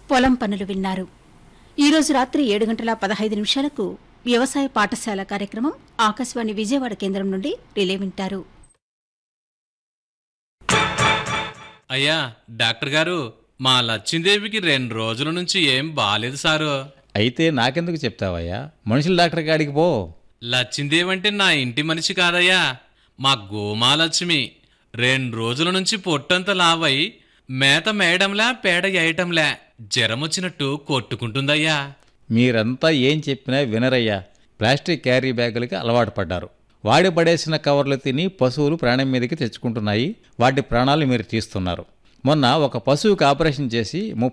పొలం పనులు విన్నారు ఈరోజు రాత్రి ఏడు గంటల పదహైదు నిమిషాలకు వ్యవసాయ పాఠశాల కార్యక్రమం ఆకాశవాణి విజయవాడ కేంద్రం నుండి రిలే వింటారు అయ్యా డాక్టర్ గారు మా లచ్చిందేవికి రెండు రోజుల నుంచి ఏం బాలేదు సారు అయితే నాకెందుకు చెప్తావయ్యా మనుషుల డాక్టర్ కాడికి పో లచ్చిందేవి అంటే నా ఇంటి మనిషి కాదయ్యా మా గోమాలక్ష్మి రెండు రోజుల నుంచి పొట్టంతా లావై మేత మేయడంలా పేడ వేయటంలా జ్వరం వచ్చినట్టు కొట్టుకుంటుందయ్యా మీరంతా ఏం చెప్పినా వినరయ్యా ప్లాస్టిక్ క్యారీ బ్యాగులకి అలవాటు పడ్డారు వాడి పడేసిన కవర్లు తిని పశువులు ప్రాణం మీదకి తెచ్చుకుంటున్నాయి వాటి ప్రాణాలు మీరు తీస్తున్నారు మొన్న ఒక పశువుకి ఆపరేషన్ చేసి